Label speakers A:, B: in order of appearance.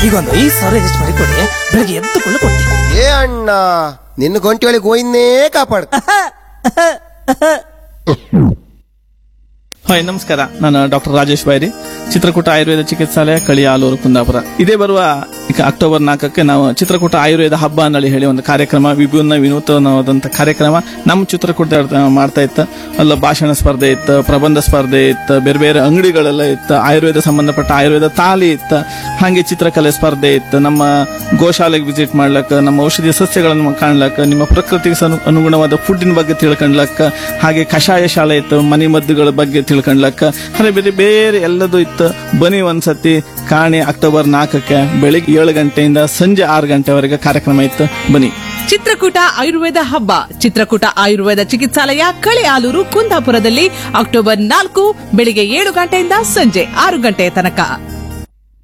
A: ಈಗ ಒಂದು ಐದು ಸಾವಿರ ಅಡ್ಜಸ್ಟ್ ಮಾಡಿ ಕೊಡಿ ಬೆಳಗ್ಗೆ ಎದ್ದುಕೊಳ್ಳೆ ಕೊಡ್ತೀನಿ
B: ಏ ಅಣ್ಣ ನಿನ್ನ ಗಂಟೆ ಒಳಗೆ ಹೋಯ್ನೇ ಕಾಪಾಡು
C: ಹಾಯ್ ನಮಸ್ಕಾರ ನಾನು ಡಾಕ್ಟರ್ ರಾಜೇಶ್ ಬೈರಿ ಚಿತ್ರಕೂಟ ಆಯುರ್ವೇದ ಚಿಕಿತ್ಸಾಲಯ ಕಳಿಯಾಲೂರು ಕುಂದಾಪುರ ಇದೇ ಬರುವ ಈಗ ಅಕ್ಟೋಬರ್ ನಾಲ್ಕಕ್ಕೆ ನಾವು ಚಿತ್ರಕೂಟ ಆಯುರ್ವೇದ ಹಬ್ಬ ಅನ್ನಳಿ ಹೇಳಿ ಒಂದು ಕಾರ್ಯಕ್ರಮ ವಿಭಿನ್ನ ವಿನೂತನವಾದಂತ ಕಾರ್ಯಕ್ರಮ ನಮ್ಮ ಚಿತ್ರಕೂಟ ಮಾಡ್ತಾ ಇತ್ತು ಅಲ್ಲ ಭಾಷಣ ಸ್ಪರ್ಧೆ ಇತ್ತು ಪ್ರಬಂಧ ಸ್ಪರ್ಧೆ ಇತ್ತು ಬೇರೆ ಬೇರೆ ಅಂಗಡಿಗಳೆಲ್ಲ ಇತ್ತು ಆಯುರ್ವೇದ ಸಂಬಂಧಪಟ್ಟ ಆಯುರ್ವೇದ ತಾಲಿ ಇತ್ತು ಹಾಗೆ ಚಿತ್ರಕಲೆ ಸ್ಪರ್ಧೆ ಇತ್ತು ನಮ್ಮ ಗೋಶಾಲೆಗೆ ವಿಸಿಟ್ ಮಾಡ್ಲಕ್ಕ ನಮ್ಮ ಔಷಧೀಯ ಸಸ್ಯಗಳನ್ನು ಕಾಣ್ಲಕ್ಕ ನಿಮ್ಮ ಪ್ರಕೃತಿಗೆ ಸನು- ಅನುಗುಣವಾದ ಫುಡ್ಡಿನ ಬಗ್ಗೆ ತಿಳ್ಕೊಂಡ್ಲಕ್ಕ ಹಾಗೆ ಕಷಾಯ ಶಾಲೆ ಇತ್ತು ಮನೆ ಮದ್ದುಗಳ ಬಗ್ಗೆ ತಿಳ್ಕೊಂಡ್ಲಕ್ಕ ಹಾಗೆ ಬೇರೆ ಬೇರೆ ಎಲ್ಲದೂ ಇತ್ತು ಬನ್ನಿ ಒಂದ್ಸತಿ ಕಾಣಿ ಅಕ್ಟೋಬರ್ ನಾಲ್ಕಕ್ಕೆ ಬೆಳಿಗ್ಗೆ ಏಳು ಗಂಟೆಯಿಂದ ಸಂಜೆ ಆರು ಗಂಟೆವರೆಗೆ ಕಾರ್ಯಕ್ರಮ ಇತ್ತು ಬನ್ನಿ
D: ಚಿತ್ರಕೂಟ ಆಯುರ್ವೇದ ಹಬ್ಬ ಚಿತ್ರಕೂಟ ಆಯುರ್ವೇದ ಚಿಕಿತ್ಸಾಲಯ ಕಳೆಯಾಲೂರು ಕುಂದಾಪುರದಲ್ಲಿ ಅಕ್ಟೋಬರ್ ನಾಲ್ಕು ಬೆಳಿಗ್ಗೆ ಏಳು ಗಂಟೆಯಿಂದ ಸಂಜೆ ಆರು ಗಂಟೆಯ ತನಕ